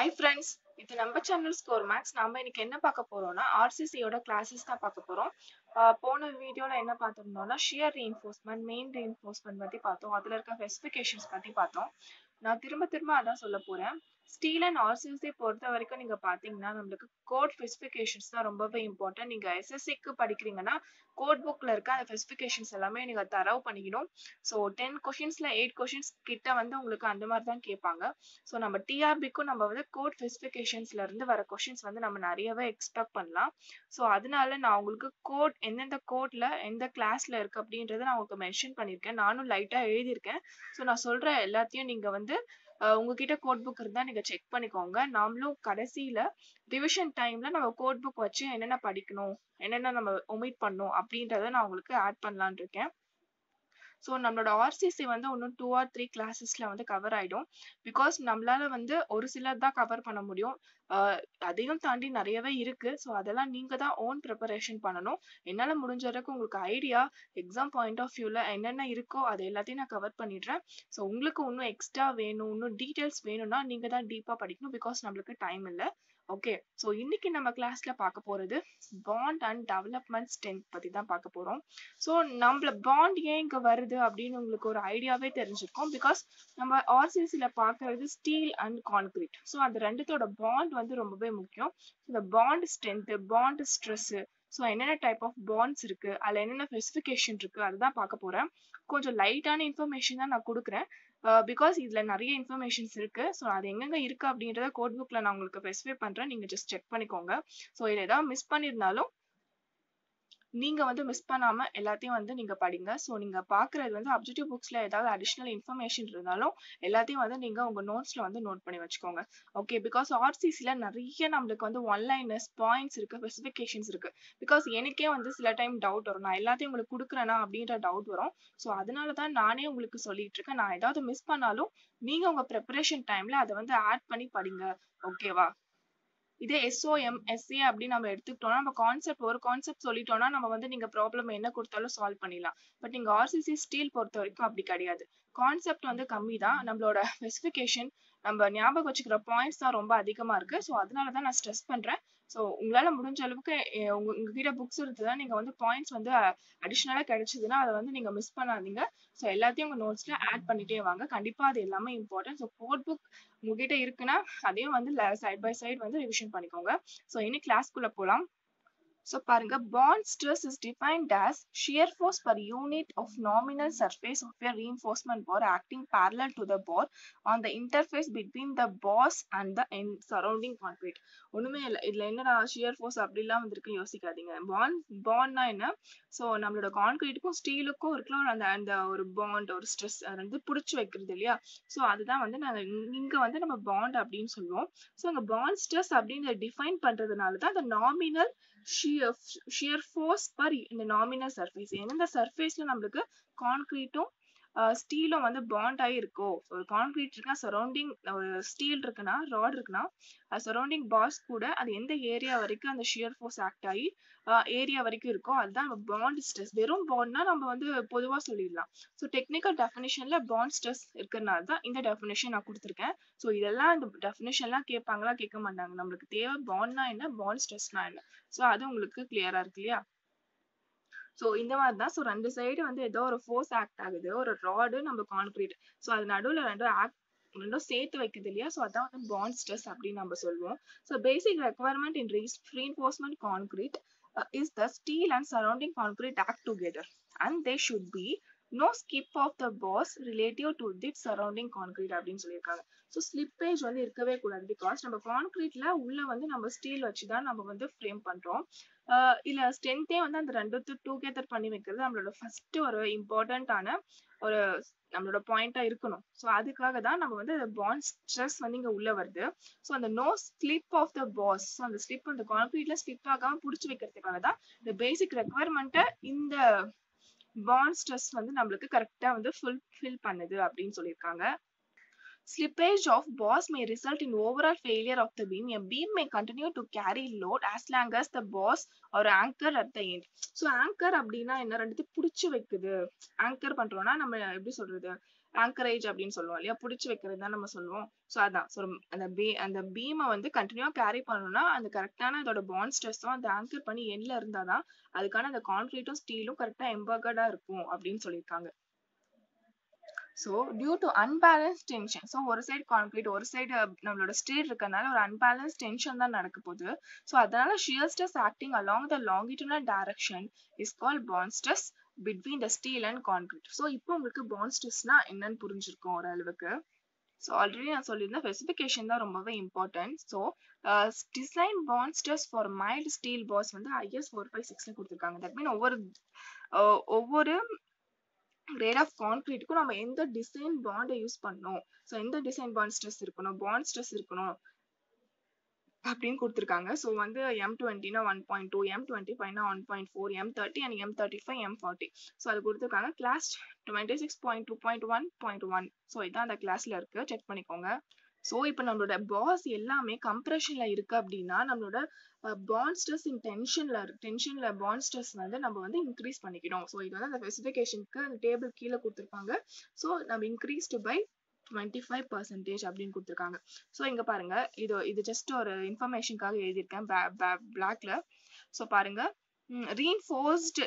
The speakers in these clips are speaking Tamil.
ஹாய் ஃப்ரெண்ட்ஸ் இது நம்ம சேனல் ஸ்கோர் மேக்ஸ் நம்ம இன்னைக்கு என்ன பார்க்க போறோம்னா ஆர்சிசியோட கிளாஸஸ் தான் பார்க்க போறோம் ஆஹ் போன வீடியோல என்ன பார்த்திருந்தோம்னா ஷியர் ரீஎன்ஃபோர்ஸ்மெண்ட் மெயின் ரீஎன்ஃபோர்ஸ்மெண்ட் பத்தி பார்த்தோம் அதுல இருக்க ஸ்பெசிஃபிகேஷன்ஸ் பத்தி பார்த்தோம் நான் திரும்ப திரும்ப அதான் சொல்ல போறேன் ஸ்டீல் அண்ட் ஆர்சிசி பொறுத்த வரைக்கும் நீங்க பாத்தீங்கன்னா நம்மளுக்கு கோட் ஸ்பெசிஃபிகேஷன்ஸ் தான் ரொம்பவே இம்பார்ட்டன்ட் நீங்க எஸ்எஸ்சிக்கு படிக்கிறீங்கன்னா கோட் புக்ல இருக்க அந்த ஸ்பெசிஃபிகேஷன்ஸ் எல்லாமே நீங்க தரவு பண்ணிக்கணும் ஸோ டென் கொஷின்ஸ்ல எயிட் கொஷின்ஸ் கிட்ட வந்து உங்களுக்கு அந்த மாதிரி தான் கேட்பாங்க ஸோ நம்ம டிஆர்பிக்கும் நம்ம வந்து கோட் ஸ்பெசிஃபிகேஷன்ஸ்ல இருந்து வர கொஷின்ஸ் வந்து நம்ம நிறையவே எக்ஸ்பெக்ட் பண்ணலாம் ஸோ அதனால நான் உங்களுக்கு கோட் எந்தெந்த கோட்ல எந்த கிளாஸ்ல இருக்கு அப்படின்றத நான் உங்களுக்கு மென்ஷன் பண்ணியிருக்கேன் நானும் லைட்டா எழுதியிருக்கேன் ஸோ நான் சொல்ற எல்லாத்தையும் நீங்க வந்து அஹ் உங்ககிட்ட கோட் புக் இருந்தா நீங்க செக் பண்ணிக்கோங்க நாமளும் கடைசியில ரிவிஷன் டைம்ல நம்ம கோட் புக் வச்சு என்னென்ன படிக்கணும் என்னென்ன நம்ம ஒமிட் பண்ணணும் அப்படின்றத நான் உங்களுக்கு ஆட் பண்ணலான் இருக்கேன் ஸோ நம்மளோட ஆர்சிசி வந்து இன்னும் டூ ஆர் த்ரீ கிளாஸஸ்ல வந்து கவர் ஆயிடும் பிகாஸ் நம்மளால வந்து ஒரு சிலர் தான் கவர் பண்ண முடியும் ஆஹ் அதையும் தாண்டி நிறையவே இருக்கு ஸோ அதெல்லாம் நீங்க தான் ஓன் ப்ரிப்பரேஷன் பண்ணணும் என்னால முடிஞ்ச வரைக்கும் உங்களுக்கு ஐடியா எக்ஸாம் பாயிண்ட் ஆஃப் வியூல என்னென்ன இருக்கோ அது எல்லாத்தையும் நான் கவர் பண்ணிடுறேன் ஸோ உங்களுக்கு இன்னும் எக்ஸ்ட்ரா வேணும் இன்னும் டீட்டெயில்ஸ் வேணும்னா நீங்க தான் டீப்பா படிக்கணும் பிகாஸ் நம்மளுக்கு டைம் இல்லை ஓகே ஸோ இன்னைக்கு நம்ம கிளாஸ்ல பார்க்க போறது பாண்ட் அண்ட் டெவலப்மெண்ட் ஸ்ட்ரென்த் பத்தி தான் பார்க்க போறோம் ஸோ நம்மள பாண்ட் ஏன் இங்க வருது அப்படின்னு உங்களுக்கு ஒரு ஐடியாவே தெரிஞ்சிருக்கும் பிகாஸ் நம்ம ஆர்சிசில பார்க்கறது ஸ்டீல் அண்ட் கான்கிரீட் ஸோ அந்த ரெண்டுத்தோட பாண்ட் வந்து ரொம்பவே முக்கியம் இந்த bond strength bond stress so என்னென்ன டைப் ஆஃப் பாண்ட்ஸ் இருக்கு அதுல என்னென்ன ஸ்பெசிஃபிகேஷன் இருக்கு அதுதான் பார்க்க போறேன் கொஞ்சம் லைட்டான இன்ஃபர்மேஷன் தான் நான் கொடுக்குறேன் பிகாஸ் இதுல நிறைய இன்ஃபர்மேஷன்ஸ் இருக்கு ஸோ அது எங்கெங்க இருக்கு அப்படின்றத கோட் புக்ல நான் உங்களுக்கு ஸ்பெசிஃபை பண்றேன் நீங்க ஜஸ்ட் செக் பண்ணிக்கோங்க ஸோ இதில் ஏதாவது மிஸ் பண்ணியிருந்தாலும் நீங்க வந்து மிஸ் பண்ணாம எல்லாத்தையும் வந்து நீங்க படிங்க ஸோ நீங்க பாக்குறது வந்து அப்ஜெக்டிவ் புக்ஸ்ல ஏதாவது அடிஷ்னல் இன்ஃபர்மேஷன் இருந்தாலும் எல்லாத்தையும் வந்து நீங்க உங்க நோட்ஸ்ல வந்து நோட் பண்ணி வச்சுக்கோங்க ஓகே பிகாஸ் ஆர்சிசில நிறைய நம்மளுக்கு வந்து ஒன் லைனர்ஸ் பாயிண்ட்ஸ் இருக்கு ஸ்பெசிஃபிகேஷன்ஸ் இருக்கு பிகாஸ் எனக்கே வந்து சில டைம் டவுட் வரும் நான் எல்லாத்தையும் உங்களுக்கு கொடுக்குறேனா அப்படின்ற டவுட் வரும் ஸோ அதனால தான் நானே உங்களுக்கு சொல்லிட்டு இருக்கேன் நான் ஏதாவது மிஸ் பண்ணாலும் நீங்க உங்க ப்ரிப்பரேஷன் டைம்ல அதை வந்து ஆட் பண்ணி படிங்க ஓகேவா இதே எஸ்ஓஎம் எஸ்ஏ அப்படின்னு நம்ம எடுத்துக்கிட்டோம்னா நம்ம கான்செப்ட் ஒரு கான்செப்ட் சொல்லிட்டோம்னா நம்ம வந்து நீங்க ப்ராப்ளம் என்ன கொடுத்தாலும் சால்வ் பண்ணிடலாம் பட் நீங்க ஆர்சிசி ஸ்டீல் பொறுத்த வரைக்கும் அப்படி கிடையாது கான்செப்ட் வந்து கம்மி தான் நம்மளோட ஸ்பெசிஃபிகேஷன் நம்ம ஞாபகம் வச்சுக்கிற பாயிண்ட்ஸ் தான் ரொம்ப அதிகமா இருக்கு ஸோ அதனால தான் நான் ஸ்ட்ரெஸ் பண்றேன் ஸோ உங்களால முடிஞ்ச அளவுக்கு உங்க உங்ககிட்ட புக்ஸ் இருக்குதுன்னா நீங்க வந்து பாயிண்ட்ஸ் வந்து அடிஷ்னலா கிடைச்சதுன்னா அதை வந்து நீங்க மிஸ் பண்ணாதீங்க ஸோ எல்லாத்தையும் உங்க நோட்ஸ்ல ஆட் பண்ணிட்டே வாங்க கண்டிப்பா அது எல்லாமே இம்பார்ட்டன்ட் ஸோ கோட் புக் உங்ககிட்ட இருக்குன்னா அதையும் வந்து சைட் பை சைட் வந்து ரிவிஷன் பண்ணிக்கோங்க ஸோ இனி கிளாஸ்க்குள்ள போலாம் So பாருங்க bond stress is defined as shear force per unit of nominal surface of a reinforcement bar acting parallel to the bar on the interface between the bars and the surrounding concrete. ஒண்ணுமே இல்லை இதுல என்னடா shear force அப்படிலாம் வந்திருக்கு யோசிக்காதீங்க பாண்ட் பாண்ட்னா என்ன ஸோ நம்மளோட கான்கிரீட்டுக்கும் ஸ்டீலுக்கும் இருக்கலாம் அந்த அந்த ஒரு பாண்ட் ஒரு ஸ்ட்ரெஸ் அது வந்து பிடிச்சி வைக்கிறது இல்லையா ஸோ அதுதான் வந்து நாங்கள் இங்க வந்து நம்ம பாண்ட் அப்படின்னு சொல்லுவோம் ஸோ அங்கே பாண்ட் ஸ்ட்ரெஸ் அப்படின்னு டிஃபைன் பண்றதுனால தான் அந்த nominal shear shear force per இந்த நாமினல் சர்ஃபேஸ் எந்தெந்த சர்ஃபேஸ்ல நம்மளுக்கு கான்கிரீட்டும் ஸ்டீலும் வந்து பாண்ட் ஆகி இருக்கோ ஒரு கான்கிரீட் இருக்குன்னா சரௌண்டிங் ஒரு ஸ்டீல் இருக்குன்னா ராட் இருக்குன்னா சரௌண்டிங் பாஸ் கூட அது எந்த ஏரியா வரைக்கும் அந்த ஷியர் ஃபோர்ஸ் ஆக்ட் ஆகி ஏரியா வரைக்கும் இருக்கோ அதுதான் நம்ம பாண்ட் ஸ்ட்ரெஸ் வெறும் பாண்ட்னா நம்ம வந்து பொதுவா சொல்லிடலாம் ஸோ டெக்னிக்கல் டெஃபினேஷன்ல பாண்ட் ஸ்ட்ரெஸ் இருக்கிறதுனால தான் இந்த டெஃபினேஷன் நான் கொடுத்துருக்கேன் ஸோ இதெல்லாம் இந்த டெஃபினேஷன்லாம் கேட்பாங்களா கேட்க மாட்டாங்க நம்மளுக்கு தேவை பாண்ட்னா என்ன பாண்ட் ஸ்ட்ரெஸ்னா என்ன ஸோ அது உங்களுக்கு கிளியரா இருக்கு இல்லையா ஸோ இந்த மாதிரி தான் ஸோ ரெண்டு சைடு வந்து ஏதோ ஒரு ஃபோர்ஸ் ஆக்ட் ஆகுது ஒரு ராடு நம்ம கான்கிரீட் ஸோ அது நடுவில் ரெண்டும் ஆக்ட் ரெண்டும் சேர்த்து வைக்குது இல்லையா ஸோ அதான் வந்து பாண்ட் ஸ்ட்ரெஸ் அப்படின்னு நம்ம சொல்லுவோம் so basic requirement in reinforcement concrete is the steel and surrounding concrete act together and they should be no slip of the bars relative to the surrounding concrete அப்படின்னு சொல்லியிருக்காங்க ஸோ ஸ்லிப்பேஜ் வந்து இருக்கவே கூடாது பிகாஸ் நம்ம கான்கிரீட்ல உள்ள வந்து நம்ம ஸ்டீல் வச்சு தான் நம்ம வந்து ஃப்ரேம் பண்றோம் இல்ல ஸ்ட்ரென்த்தே வந்து அந்த ரெண்டு டூகெதர் பண்ணி வைக்கிறது நம்மளோட ஃபர்ஸ்ட் ஒரு இம்பார்ட்டன்டான ஒரு நம்மளோட பாயிண்டா இருக்கணும் ஸோ அதுக்காக தான் நம்ம வந்து பாண்ட் ஸ்ட்ரெஸ் வந்து இங்க உள்ள வருது ஸோ அந்த no slip of the bars so அந்த ஸ்லிப் அந்த கான்கிரீட்ல ஸ்லிப் ஆகாம பிடிச்சி வைக்கிறதுக்காக தான் இந்த பேசிக் ரெக்குவயர்மெண்ட்டை இந்த பாண்ட் ஸ்ட்ரெஸ் வந்து நம்மளுக்கு கரெக்டா வந்து ஃபுல்ஃபில் பண்ணுது அப்படின்னு சொல்லியிருக்காங்க Slippage of bars may result in overall failure of the beam. A beam may continue to carry load as long as the bars or anchor at the end. So anchor அப்படின்னா என்ன ரெண்டுத்தையும் பிடிச்சி வைக்குது ஆங்கர் பண்றோம்னா நம்ம எப்படி சொல்றது ஆங்கரேஜ் அப்படின்னு சொல்லுவோம் இல்லையா பிடிச்சி வைக்கிறது தான் நம்ம சொல்லுவோம் ஸோ அதான் ஸோ அந்த பே அந்த பீமை வந்து கண்டினியூவா கேரி பண்ணணும்னா அந்த கரெக்டான அதோட பாண்ட் ஸ்ட்ரெஸ்ஸும் அந்த ஆங்கர் பண்ணி எண்ட்ல இருந்தாதான் அதுக்கான அந்த கான்கிரீட்டும் ஸ்டீலும் கரெக்டா எம்பர்கடா இருக்கும் அப்படின்னு சொல்லியிருக்காங்க so due to unbalance tension so ஒரு சைடு கான்கிரீட் ஒரு சைடு நம்மளோட ஸ்டீல் இருக்கறனால ஒரு அன்பேலன்ஸ் டென்ஷன் தான் நடக்க போகுது ஸோ அதனால shear stress acting along the longitudinal direction is call bond stress between the steel and concrete so இப்போ உங்களுக்கு பாண்ட் ஸ்ட்ரெஸ்னா என்னன்னு புரிஞ்சிருக்கும் ஓரளவுக்கு ஸோ ஆல்ரெடி நான் சொல்லியிருந்தேன் ஸ்பெசிஃபிகேஷன் தான் ரொம்பவே important so design bond stress for mild steel bars வந்து ஐஎஸ் ஃபோர் ஃபைவ் சிக்ஸ்ல கொடுத்துருக்காங்க தட் மீன் ஒவ்வொரு ஒவ்வொரு கிரேட் ஆஃப் கான்கிரீட்டுக்கும் நம்ம எந்த டிசைன் பாண்டை யூஸ் பண்ணணும் ஸோ எந்த டிசைன் பாண்ட் ஸ்ட்ரெஸ் இருக்கணும் பாண்ட் ஸ்ட்ரெஸ் இருக்கணும் அப்படின்னு கொடுத்துருக்காங்க ஸோ வந்து எம் டுவெண்ட்டினா one point two M twenty ஃபைவ்னா one point four M thirty and M thirty five M forty so அது கொடுத்துருக்காங்க clause twenty six point two point one point one so இதான் அந்த கிளாஸ்ல இருக்கு செக் பண்ணிக்கோங்க ஸோ இப்போ நம்மளோட பாஸ் எல்லாமே கம்ப்ரெஷன்ல இருக்கு அப்படின்னா நம்மளோட பாண்ட் ஸ்ட்ரெஸ் இன் டென்ஷன்ல டென்ஷன்ல பாண்ட் ஸ்ட்ரெஸ் வந்து நம்ம வந்து இன்க்ரீஸ் பண்ணிக்கணும் ஸோ இது வந்து அந்த ஸ்பெசிஃபிகேஷனுக்கு அந்த டேபிள் கீழே கொடுத்துருப்பாங்க ஸோ நம்ம increased by twenty five percentage அப்படின்னு கொடுத்துருக்காங்க ஸோ இங்க பாருங்க இது இது ஜஸ்ட் ஒரு இன்ஃபர்மேஷனுக்காக எழுதியிருக்கேன் பிளாக்ல ஸோ பாருங்க ரீன்ஃபோர்ஸ்டு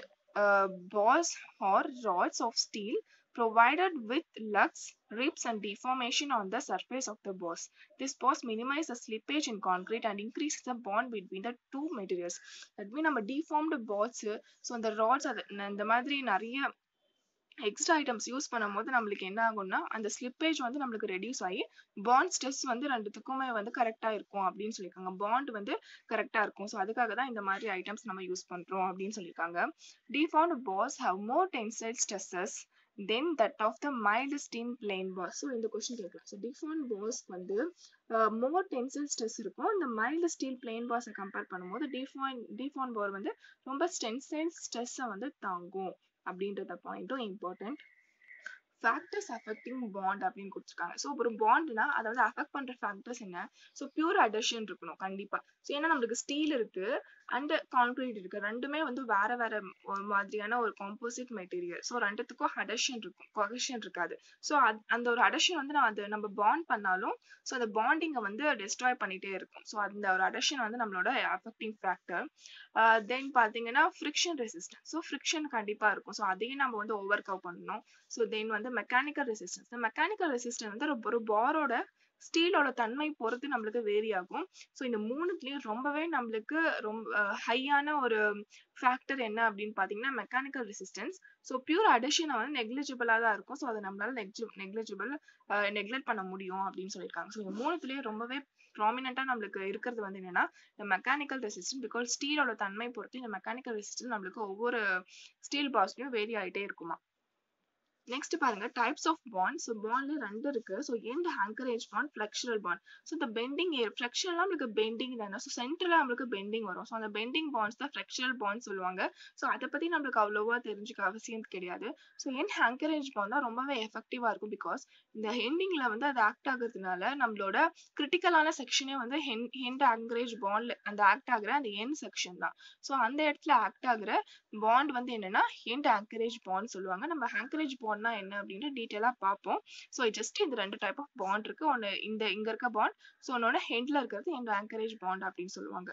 balls or rods of steel provided with lugs, rips and deformation on the surface of the boss. This boss minimizes the slippage in concrete and increases the bond between the two materials. That means நம்ம deformed balls, so அந்த rods அது இந்த மாதிரி நிறைய எக்ஸ்ட்ரா ஐட்டம்ஸ் யூஸ் பண்ணும்போது நம்மளுக்கு என்ன ஆகும்னா அந்த ஸ்லிப்பேஜ் வந்து நம்மளுக்கு ரெடியூஸ் ஆகி பாண்ட் ஸ்ட்ரெஸ் வந்து ரெண்டுத்துக்குமே வந்து கரெக்டா இருக்கும் அப்படின்னு சொல்லியிருக்காங்க பாண்ட் வந்து கரெக்டா இருக்கும் ஸோ அதுக்காக தான் இந்த மாதிரி ஐட்டம்ஸ் நம்ம யூஸ் பண்றோம் அப்படின்னு சொல்லியிருக்காங்க deformed bars have more tensile stresses then that of the mild steel plain bars so இந்த கொஸ்டின் கேட்கலாம் ஸோ டிஃபார்ம் பாஸ் வந்து மோர் டென்சைல் ஸ்ட்ரெஸ் இருக்கும் இந்த மைல்டு ஸ்டீல் பிளேன் பாஸை கம்பேர் பண்ணும்போது டிஃபான் டிஃபான் பார் வந்து ரொம்ப டென்சைல் ஸ்ட்ரெஸ்ஸை வந்து தாங்கும் அப்படின்றத பாயிண்ட்டும் இம்பார்ட்டன்ட் ஃபேக்டர்ஸ் அஃபெக்டிங் பாண்ட் அப்படின்னு கொடுத்துருக்காங்க ஸோ ஒரு பாண்ட்னா அதை வந்து அஃபெக்ட் பண்ற ஃபேக்டர்ஸ் என்ன ஸோ பியூர் அடர்ஷன் இருக்கணும் கண்டிப்பா ஸோ ஏன்னா நம்மளுக்கு ஸ்டீல் இருக்கு அண்ட் கான்கிரீட் இருக்கு ரெண்டுமே வந்து வேற வேற மாதிரியான ஒரு காம்போசிட் மெட்டீரியல் ஸோ ரெண்டுத்துக்கும் அடர்ஷன் இருக்கும் கொகஷன் இருக்காது ஸோ அந்த ஒரு அடர்ஷன் வந்து நான் அது நம்ம பாண்ட் பண்ணாலும் ஸோ அந்த பாண்டிங்கை வந்து டிஸ்ட்ராய் பண்ணிட்டே இருக்கும் ஸோ அந்த ஒரு அடர்ஷன் வந்து நம்மளோட அஃபெக்டிங் ஃபேக்டர் தென் பார்த்தீங்கன்னா ஃப்ரிக்ஷன் ரெசிஸ்டன்ஸ் ஸோ ஃப்ரிக்ஷன் கண்டிப்பாக இருக்கும் ஸோ அதையும் நம்ம வந்து ஓவர் கவ் பண்ணணும் ஸோ தென் வந்து மெக்கானிக்கல் ரெசிஸ்டன்ஸ் இந்த மெக்கானிக்கல் ரெசிஸ்டன்ஸ் வந்து ஒரு பாரோட ஸ்டீலோட தன்மை பொறுத்து நம்மளுக்கு வேரி ஆகும் ஸோ இந்த மூணுத்துலயும் ரொம்பவே நம்மளுக்கு ரொம்ப ஹையான ஒரு ஃபேக்டர் என்ன அப்படின்னு பார்த்தீங்கன்னா மெக்கானிக்கல் ரெசிஸ்டன்ஸ் ஸோ பியூர் அடிஷனை வந்து நெக்லிஜிபிளாக தான் இருக்கும் ஸோ அதை நம்மளால நெக்ஜி நெக்லிஜிபிள் நெக்லெக்ட் பண்ண முடியும் அப்படின்னு சொல்லியிருக்காங்க ஸோ இந்த மூணுத்துலயே ரொம்பவே ப்ராமினெண்டா நம்மளுக்கு இருக்கிறது வந்து என்னன்னா இந்த மெக்கானிக்கல் ரெசிஸ்டன்ஸ் பிகாஸ் ஸ்டீலோட தன்மை பொறுத்து இந்த மெக்கானிக்கல் ரெசிஸ்டன்ஸ் நம்மளுக்கு ஒவ்வொரு ஸ்டீல் பாஸ்லயும் வேரி ஆகிட்டே இருக்குமா நெக்ஸ்ட் பாருங்க டைப்ஸ் ஆஃப் பாண்ட் ஸோ பாண்ட்ல ரெண்டு இருக்கு so end anchorage bond flexural bond so இந்த பெண்டிங் ஃபிளெக்சுரல் நம்மளுக்கு பெண்டிங் தானே ஸோ சென்டர்ல நம்மளுக்கு பெண்டிங் வரும் ஸோ அந்த பெண்டிங் பாண்ட்ஸ் தான் ஃபிளெக்சுரல் பாண்ட் சொல்லுவாங்க ஸோ அதை பத்தி நம்மளுக்கு அவ்வளோவா தெரிஞ்சுக்க அவசியம் கிடையாது ஸோ எண்ட் ஆங்கரேஜ் பாண்ட் தான் ரொம்பவே எஃபெக்டிவா இருக்கும் பிகாஸ் இந்த ஹெண்டிங்ல வந்து அது ஆக்ட் ஆகுறதுனால நம்மளோட கிரிட்டிக்கலான செக்ஷனே வந்து ஹெண்ட் ஆங்கரேஜ் பாண்ட்ல அந்த ஆக்ட் ஆகுற அந்த என் செக்ஷன் தான் ஸோ அந்த இடத்துல ஆக்ட் ஆகுற பாண்ட் வந்து என்னன்னா ஹெண்ட் ஆங்கரேஜ் பாண்ட் சொல்லுவாங்க நம்ம ஆங்கரேஜ் பாண்ட் பாண்ட்னா என்ன அப்படின்னு டீட்டெயிலா பார்ப்போம் ஸோ ஜஸ்ட் இந்த ரெண்டு டைப் ஆஃப் பாண்ட் இருக்கு ஒன்னு இந்த இங்க இருக்க பாண்ட் ஸோ ஒன்னோட ஹெட்ல இருக்கிறது எங்க ஆங்கரேஜ் பாண்ட் அப்படின்னு சொல்லுவாங்க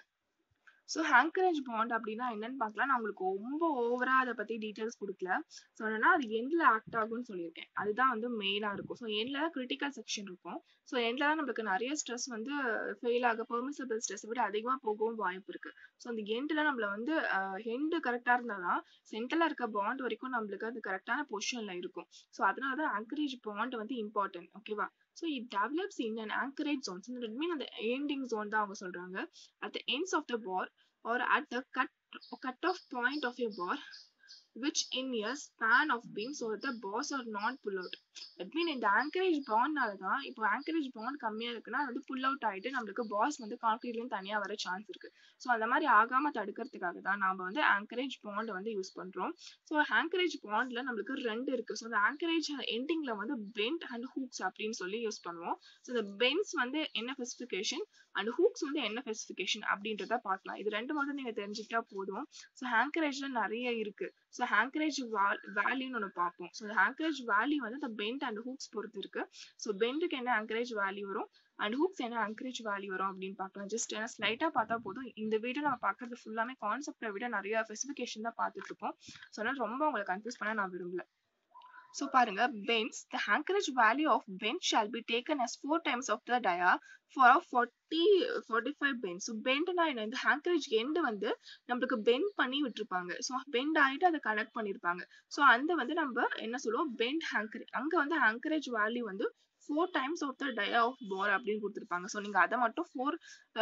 ஸோ ஹேங்கரேஜ் பாண்ட் அப்படின்னா என்னன்னு பார்க்கலாம் நான் உங்களுக்கு ரொம்ப ஓவரா அதை பத்தி டீட்டெயில்ஸ் கொடுக்கல ஸோ என்னன்னா அது எண்ட்ல ஆக்ட் ஆகும்னு சொல்லியிருக்கேன் அதுதான் வந்து மெயினா இருக்கும் ஸோ எண்ட்ல கிரிட்டிக்கல் செக்ஷன் இருக்கும் ஸோ எண்ட்ல தான் நம்மளுக்கு நிறைய ஸ்ட்ரெஸ் வந்து ஃபெயில் ஆக பெர்மிசபிள் ஸ்ட்ரெஸ் விட அதிகமா போகவும் வாய்ப்பு இருக்கு ஸோ அந்த எண்ட்ல நம்மள வந்து ஹெண்டு கரெக்டா இருந்தாதான் சென்டர்ல இருக்க பாண்ட் வரைக்கும் நம்மளுக்கு அது கரெக்டான பொசிஷன்ல இருக்கும் ஸோ அதனால தான் ஆங்கரேஜ் பாண்ட் வந்து இம்பார்ட்டன்ட் ஓகேவா so it develops in an anchorage zones that mean அந்த எண்டிங் ஜோன் தான் அவங்க சொல்றாங்க at the ends of the bar or at the cut cut off point of a bar which in a span of being so that the bars are not pull out that mean இந்த ஆங்கரேஜ் பாண்ட்னால தான் இப்போ ஆங்கரேஜ் பாண்ட் கம்மியா இருக்குன்னா அது வந்து புல் அவுட் ஆயிட்டு நம்மளுக்கு பாஸ் வந்து கான்கிரீட்லயும் தனியா வர சான்ஸ் இருக்கு ஸோ அந்த மாதிரி ஆகாம தடுக்கிறதுக்காக தான் நாம வந்து ஆங்கரேஜ் பாண்ட் வந்து யூஸ் பண்றோம் ஸோ ஆங்கரேஜ் பாண்ட்ல நம்மளுக்கு ரெண்டு இருக்கு ஸோ அந்த ஆங்கரேஜ் எண்டிங்ல வந்து பெண்ட் அண்ட் ஹூக்ஸ் அப்படின்னு சொல்லி யூஸ் பண்ணுவோம் ஸோ இந்த பென்ஸ் வந்து என்ன ஸ்பெசிஃபிகேஷன் அண்ட் ஹூக்ஸ் வந்து என்ன ஸ்பெசிஃபிகேஷன் அப்படின்றத பார்க்கலாம் இது ரெண்டு மட்டும் நீங்க தெரிஞ்சுக்கிட்டா போதும் ஸோ ஆங்கரேஜ்ல நிறைய இருக்கு ஸோ ஸோ ஆங்கரேஜ் வேல்யூன்னு ஒன்று பார்ப்போம் ஸோ ஆங்கரேஜ் வேல்யூ வந்து இந்த பெண்ட் அண்ட் ஹூக்ஸ் பொறுத்து இருக்கு ஸோ பெண்டுக்கு என்ன ஆங்கரேஜ் வேல்யூ வரும் அண்ட் ஹூக்ஸ் என்ன ஆங்கரேஜ் வேல்யூ வரும் அப்படின்னு பார்க்கலாம் ஜஸ்ட் ஏன்னா ஸ்லைட்டா பார்த்தா போதும் இந்த வீடியோ நம்ம பார்க்கறது ஃபுல்லாமே கான்செப்டை விட நிறைய ஸ்பெசிஃபிகேஷன் தான் பார்த்துட்டு இருக்கோம் ஸோ அதனால ரொம்ப உங்களை கன்ஃபியூஸ் பண்ண நான் விரும்பல ஸோ பாருங்க bends the anchorage value of bend shall be taken as four times of the dia for forty forty five bends so பெண்ட்னா என்ன இந்த ஆங்கரேஜ் எண்டு வந்து நம்மளுக்கு பெண்ட் பண்ணி விட்டுருப்பாங்க ஸோ பெண்ட் ஆகிட்டு அதை கனெக்ட் பண்ணியிருப்பாங்க ஸோ அந்த வந்து நம்ம என்ன சொல்லுவோம் பெண்ட் ஹேங்கர் அங்கே வந்து ஆங்கரேஜ் வேல்யூ வந்து four times of the dia of bar அப்படின்னு கொடுத்துருப்பாங்க ஸோ நீங்கள் அதை மட்டும் ஃபோர்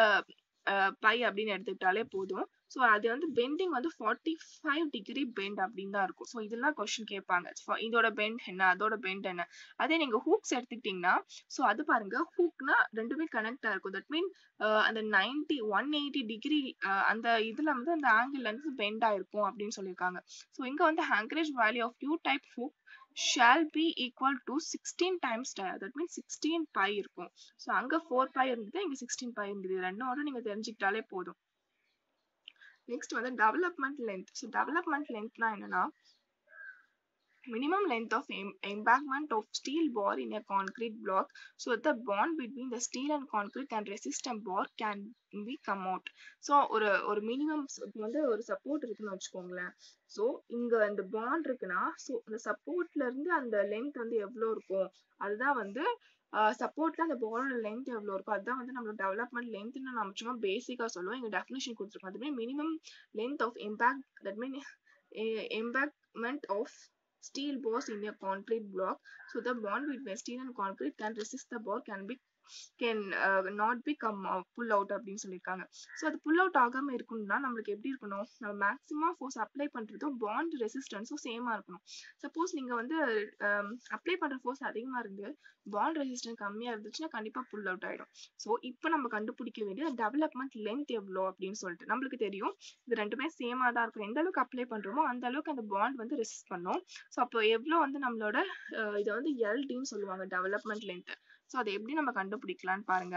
பை அப்படின்னு எடுத்துக்கிட்டாலே போதும் ஸோ அது வந்து பெண்டிங் வந்து ஃபார்ட்டி ஃபைவ் டிகிரி பெண்ட் அப்படின்னு தான் இருக்கும் ஸோ இதெல்லாம் கொஸ்டின் கேட்பாங்க இதோட பெண்ட் என்ன அதோட பெண்ட் என்ன அதே நீங்க ஹூக்ஸ் எடுத்துக்கிட்டீங்கன்னா ஸோ அது பாருங்க ஹூக்னா ரெண்டுமே கனெக்டா இருக்கும் தட் மீன் அந்த நைன்டி ஒன் எயிட்டி டிகிரி அந்த இதுல வந்து அந்த ஆங்கிள் வந்து பெண்ட் ஆயிருக்கும் அப்படின்னு சொல்லியிருக்காங்க ஸோ இங்க வந்து anchorage value of U type hook shall be equal to sixteen times that mean sixteen by இருக்கும் ஸோ அங்க ஃபோர் பை இருந்தது இங்க சிக்ஸ்டீன் பை இருந்தது ரெண்டோட நீங்க தெரிஞ்சுக்கிட்டாலே போதும் நெக்ஸ்ட் வந்து டெவலப்மெண்ட் லென்த் ஸோ டெவலப்மெண்ட் லென்த்னா என்னன்னா minimum length of em embankment of steel bar in a concrete block so that the bond between the steel and concrete can resist a bar can be come out so ஒரு ஒரு மினிமம் வந்து ஒரு சப்போர்ட் இருக்குன்னு வச்சுக்கோங்களேன் ஸோ இங்க இந்த பாண்ட் இருக்குன்னா ஸோ அந்த சப்போர்ட்ல இருந்து அந்த லென்த் வந்து எவ்வளோ இருக்கும் அதுதான் வந்து சப்போர்ட்ல அந்த பாலோட லென்த் எவ்வளோ இருக்கும் அதுதான் வந்து நம்மளோட டெவலப்மெண்ட் லென்த்னு நம்ம சும்மா பேசிக்கா சொல்லுவோம் எங்க டெஃபினேஷன் கொடுத்துருக்கோம் அதுமே minimum length of impact that mean embankment of steel bars in a concrete block so the bond between steel and concrete can resist the bar can be can not be come pull out அப்படின்னு சொல்லியிருக்காங்க ஸோ அது புல் அவுட் ஆகாம இருக்கணும்னா நம்மளுக்கு எப்படி இருக்கணும் நம்ம மேக்ஸிமம் ஃபோர்ஸ் அப்ளை பண்றதும் பாண்ட் ரெசிஸ்டன்ஸும் சேமா இருக்கணும் சப்போஸ் நீங்க வந்து அப்ளை பண்ற ஃபோர்ஸ் அதிகமா இருந்து பாண்ட் ரெசிஸ்டன்ஸ் கம்மியா இருந்துச்சுன்னா கண்டிப்பா புல் அவுட் ஆயிடும் ஸோ இப்போ நம்ம கண்டுபிடிக்க வேண்டியது டெவலப்மெண்ட் லென்த் எவ்வளோ அப்படின்னு சொல்லிட்டு நம்மளுக்கு தெரியும் இது ரெண்டுமே சேமா தான் இருக்கும் எந்த அளவுக்கு அப்ளை பண்றோமோ அந்த அளவுக்கு அந்த பாண்ட் வந்து ரெசிஸ்ட் பண்ணும் ஸோ அப்போ எவ்வளோ வந்து நம்மளோட இதை வந்து எல்டின்னு சொல்லுவாங்க டெவலப்மெண்ட் லென்த் ஸோ அதை எப்படி நம்ம கண்டுபிடிக்கலாம்னு பாருங்க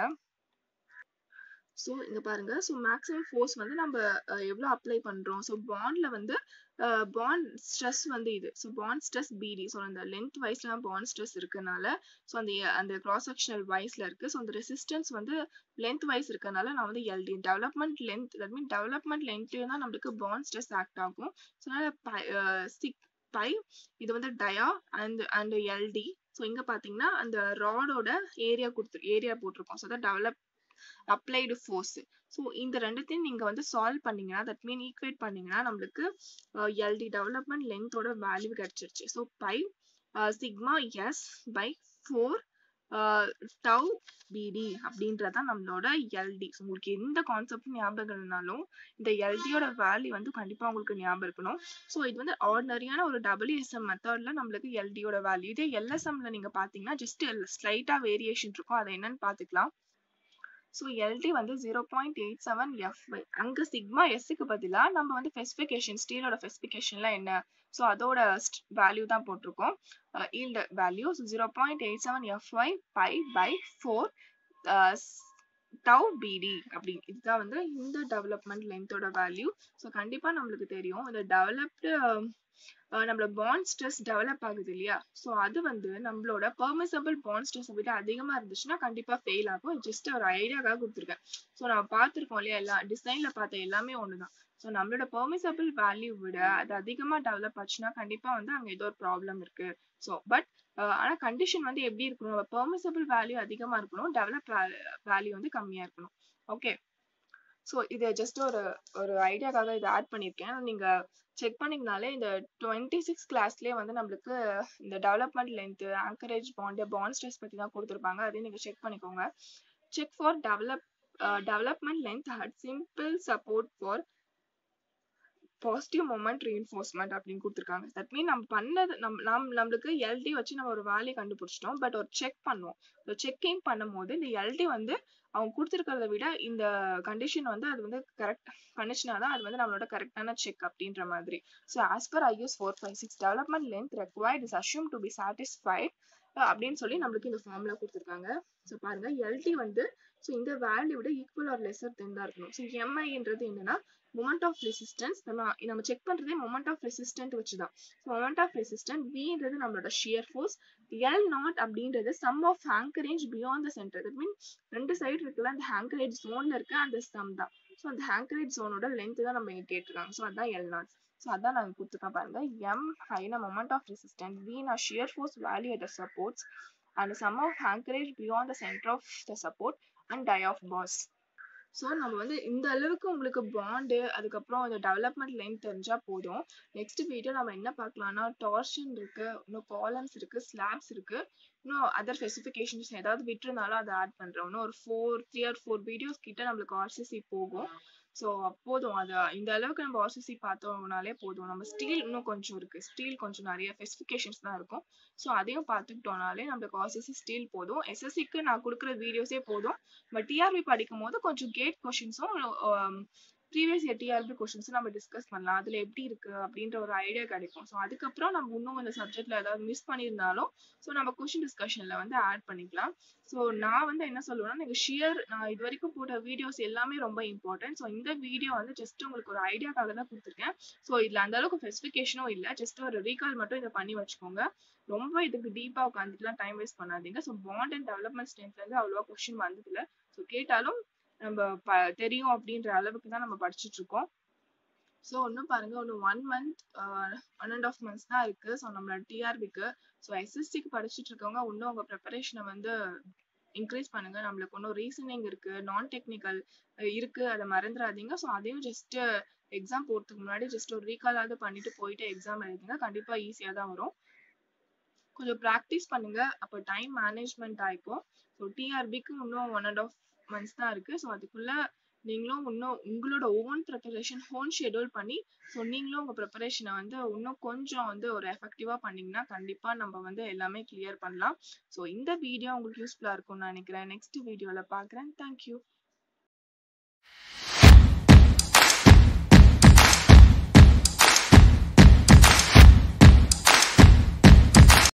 ஸோ இங்க பாருங்க ஸோ மேக்ஸிமம் ஃபோர்ஸ் வந்து நம்ம எவ்வளோ அப்ளை பண்றோம் ஸோ பாண்ட்ல வந்து பாண்ட் ஸ்ட்ரெஸ் வந்து இது so bond stress B D so அந்த லென்த் வைஸ்ல பாண்ட் ஸ்ட்ரெஸ் இருக்கனால ஸோ அந்த அந்த கிராஸ் செக்ஷனல் வைஸ்ல இருக்கு ஸோ அந்த ரெசிஸ்டன்ஸ் வந்து லென்த் வைஸ் இருக்கனால நான் வந்து L D development length that mean development லென்த்லயும் தான் நம்மளுக்கு பாண்ட் ஸ்ட்ரெஸ் ஆக்ட் ஆகும் ஸோ அதனால சிக் பை இது வந்து dia and and L D so இங்க பாத்தீங்கன்னா அந்த ராடோட ஏரியா கொடுத்து ஏரியா போட்டிருக்கோம் ஸோ அதான் டெவலப் அப்ளைடு ஃபோர்ஸ் ஸோ இந்த ரெண்டுத்தையும் நீங்க வந்து சால்வ் பண்ணீங்கன்னா தட் மீன் ஈக்குவேட் பண்ணீங்கன்னா நம்மளுக்கு எல்டி டெவலப்மெண்ட் லென்த்தோட வேல்யூ கிடைச்சிருச்சு so phi sigma S by four tau B D அப்படின்றதான் நம்மளோட எல்டி ஸோ உங்களுக்கு எந்த கான்செப்ட் ஞாபகம் இல்லைனாலும் இந்த எல்டியோட வேல்யூ வந்து கண்டிப்பா உங்களுக்கு ஞாபகம் இருக்கணும் ஸோ இது வந்து ஆர்டினரியான ஒரு டபிள்யூஎஸ்எம் மெத்தட்ல நம்மளுக்கு எல்டியோட வேல்யூ இதே எல்எஸ்எம்ல நீங்க பாத்தீங்கன்னா ஜஸ்ட் ஸ்லைட்டா வேரியேஷன் இருக்கும் அதை என்னன்னு பாத்துக்கலாம் ஸோ எல்டி வந்து zero point eight seven F அங்க சிக்மா எஸ்ஸுக்கு பதிலா நம்ம வந்து ஸ்பெசிஃபிகேஷன் ஸ்டீலோட ஸ்பெசிஃபிகேஷன்ல என்ன ஸோ அதோட வேல்யூ தான் போட்டிருக்கோம் yield value zero point eight seven F Y phi by four tau B D அப்படி இதுதான் வந்து இந்த டெவலப்மெண்ட் லென்த்தோட வேல்யூ ஸோ கண்டிப்பா நம்மளுக்கு தெரியும் இந்த டெவலப்டு நம்மளோட பாண்ட் ஸ்ட்ரெஸ் டெவலப் ஆகுது இல்லையா ஸோ அது வந்து நம்மளோட பெர்மிசபிள் பாண்ட் ஸ்ட்ரெஸ் விட அதிகமா இருந்துச்சுன்னா கண்டிப்பா ஃபெயில் ஆகும் ஜஸ்ட் ஒரு ஐடியாக்காக கொடுத்துருக்கேன் ஸோ நம்ம பார்த்துருக்கோம் இல்லையா எல்லா டிசைன்ல பார்த்த எல்லாமே ஒண்ணுதான் ஸோ நம்மளோட பெர்மிசபிள் வேல்யூ விட அது அதிகமா டெவலப் ஆச்சுன்னா கண்டிப்பா வந்து அங்க ஏதோ ஒரு ப்ராப்ளம் இருக்கு ஸோ பட் ஆனா கண்டிஷன் வந்து எப்படி இருக்கணும் பெர்மிசபிள் வேல்யூ அதிகமா இருக்கணும் டெவலப் வேல்யூ வந்து கம்மியா இருக்கணும் ஓகே ஸோ இது ஜஸ்ட் ஒரு ஒரு ஐடியாக்காக இதை ஆட் பண்ணியிருக்கேன் நீங்க செக் பண்ணீங்கனாலே இந்த டுவெண்ட்டி சிக்ஸ் கிளாஸ்லேயே வந்து நம்மளுக்கு இந்த development length anchorage bond bond stress பத்தி தான் கொடுத்துருப்பாங்க அதையும் நீங்க செக் பண்ணிக்கோங்க check for develop development length at simple support for positive moment reinforcement அப்படின்னு கொடுத்துருக்காங்க தட் மீன் நம்ம பண்ணது நம் நம் நம்மளுக்கு எல்டி வச்சு நம்ம ஒரு வேலையை கண்டுபிடிச்சிட்டோம் பட் ஒரு செக் பண்ணுவோம் ஒரு செக்கிங் பண்ணும்போது இந்த எல்டி வந்து அவங்க கொடுத்துருக்கிறத விட இந்த கண்டிஷன் வந்து அது வந்து கரெக்ட் பண்ணுச்சுனா தான் அது வந்து நம்மளோட கரெக்டான செக் அப்படின்ற மாதிரி so as per IS four five six development length required is assume to be satisfied அப்படின்னு சொல்லி நம்மளுக்கு இந்த ஃபார்முலா கொடுத்துருக்காங்க ஸோ பாருங்க எல்டி வந்து ஸோ இந்த வேல்யூ விட ஈக்குவல் ஆர் லெசர் தென் தான் இருக்கணும் ஸோ எம்ஐன்றது என்னன்னா மொமெண்ட் ஆஃப் ரெசிஸ்டன்ஸ் நம்ம நம்ம செக் பண்றதே மொமெண்ட் ஆஃப் ரெசிஸ்டன்ட் வச்சு தான் ஸோ மொமெண்ட் ஆஃப் ரெசிஸ்டன்ட் வின்றது நம்மளோட ஷியர் ஃபோர்ஸ் எல் நாட் அப்படின்றது sum of anchorage beyond the centre that mean ரெண்டு சைடு இருக்குல்ல அந்த ஹேங்கரேஜ் ஜோன்ல இருக்க அந்த சம் தான் ஸோ அந்த ஹேங்கரேஜ் ஜோனோட லென்த் தான் நம்ம இங்க கேட்டிருக்காங்க ஸோ அதான் எல் நாட் ஸோ அதான் நாங்கள் கொடுத்துருக்கோம் பாருங்க எம் ஹைனா மொமெண்ட் ஆஃப் ரெசிஸ்டன்ட் வி நான் shear force value at the supports and sum of anchorage beyond the centre of the support and dia of bars so நம்ம வந்து இந்த அளவுக்கு உங்களுக்கு பாண்டு அதுக்கப்புறம் இந்த டெவலப்மெண்ட் லென்த் தெரிஞ்சா போதும் நெக்ஸ்ட் வீடியோ நம்ம என்ன பார்க்கலாம்னா டார்ஷன் இருக்கு இன்னும் காலம்ஸ் இருக்கு ஸ்லாப்ஸ் இருக்கு இன்னும் அதர் ஸ்பெசிஃபிகேஷன்ஸ் ஏதாவது விட்டுருந்தாலும் அதை ஆட் பண்றோம் இன்னும் ஒரு four three or four videos கிட்ட நம்மளுக்கு ஆர்சிசி போகும் ஸோ போதும் அது இந்த அளவுக்கு நம்ம ஆர்சிசி பார்த்தோம்னாலே போதும் நம்ம ஸ்டீல் இன்னும் கொஞ்சம் இருக்கு ஸ்டீல் கொஞ்சம் நிறைய ஸ்பெசிஃபிகேஷன்ஸ் தான் இருக்கும் ஸோ அதையும் பார்த்துக்கிட்டோம்னாலே நம்மளுக்கு ஆர்சிசி ஸ்டீல் போதும் எஸ்எஸ்சிக்கு நான் கொடுக்குற வீடியோஸே போதும் பட் டிஆர்பி படிக்கும் போது கொஞ்சம் கேட் கொஷின்ஸும் ப்ரீவியஸ் இயர் டிஆர்பி கொஷின்ஸும் நம்ம டிஸ்கஸ் பண்ணலாம் அதில் எப்படி இருக்கு அப்படின்ற ஒரு ஐடியா கிடைக்கும் ஸோ அதுக்கப்புறம் நம்ம இன்னும் இந்த சப்ஜெக்ட்ல ஏதாவது மிஸ் பண்ணியிருந்தாலும் ஸோ நம்ம கொஷின் டிஸ்கஷன்ல வந்து ஆட் பண்ணிக்கலாம் ஸோ நான் வந்து என்ன சொல்லுவேன்னா நீங்கள் ஷியர் நான் இது வரைக்கும் போட்ட வீடியோஸ் எல்லாமே ரொம்ப இம்பார்ட்டன்ட் ஸோ இந்த வீடியோ வந்து ஜஸ்ட் உங்களுக்கு ஒரு ஐடியாக்காக தான் கொடுத்துருக்கேன் ஸோ இதில் அந்த அளவுக்கு ஸ்பெசிஃபிகேஷனும் இல்லை ஜஸ்ட் ஒரு ரீகால் மட்டும் இதை பண்ணி வச்சுக்கோங்க ரொம்ப இதுக்கு டீப்பாக உட்காந்துட்டுலாம் டைம் வேஸ்ட் பண்ணாதீங்க ஸோ பாண்ட் அண்ட் டெவலப்மெண்ட் ஸ்ட்ரென்த்லேருந்து அவ்வளோவா கொஷின் வந்ததில்ல ஸோ கேட்டாலும் நம்ம ப தெரியும் அப்படின்ற அளவுக்கு தான் நம்ம படிச்சுட்டு இருக்கோம் ஸோ இன்னும் பாருங்க இன்னும் one month one and half months தான் இருக்கு ஸோ நம்மளோட டிஆர்பிக்கு ஸோ எஸ்எஸ்டிக்கு படிச்சுட்டு இருக்கவங்க இன்னும் உங்க ப்ரிப்பரேஷனை வந்து இன்க்ரீஸ் பண்ணுங்க நம்மளுக்கு இன்னும் ரீசனிங் இருக்கு நான் டெக்னிக்கல் இருக்கு அதை மறந்துடாதீங்க ஸோ அதையும் ஜஸ்ட் எக்ஸாம் போறதுக்கு முன்னாடி ஜஸ்ட் ஒரு ரீகாலாவது பண்ணிட்டு போயிட்டு எக்ஸாம் எழுதுங்க கண்டிப்பா ஈஸியாக தான் வரும் கொஞ்சம் ப்ராக்டிஸ் பண்ணுங்க அப்போ டைம் மேனேஜ்மெண்ட் ஆயிக்கும் ஸோ டிஆர்பிக்கு இன்னும் ஒன் அண்ட் ஆஃப் மந்த்ஸ் தான் இருக்கு ஸோ அதுக்குள்ள நீங்களும் இன்னும் உங்களோட ஓன் ப்ரிப்பரேஷன் ஓன் ஷெடியூல் பண்ணி ஸோ நீங்களும் உங்கள் ப்ரிப்பரேஷனை வந்து இன்னும் கொஞ்சம் வந்து ஒரு எஃபெக்டிவாக பண்ணிங்கன்னா கண்டிப்பாக நம்ம வந்து எல்லாமே கிளியர் பண்ணலாம் ஸோ இந்த வீடியோ உங்களுக்கு யூஸ்ஃபுல்லாக இருக்கும்னு நினைக்கிறேன் நெக்ஸ்ட் வீடியோவில் பார்க்குறேன் தேங்க்யூ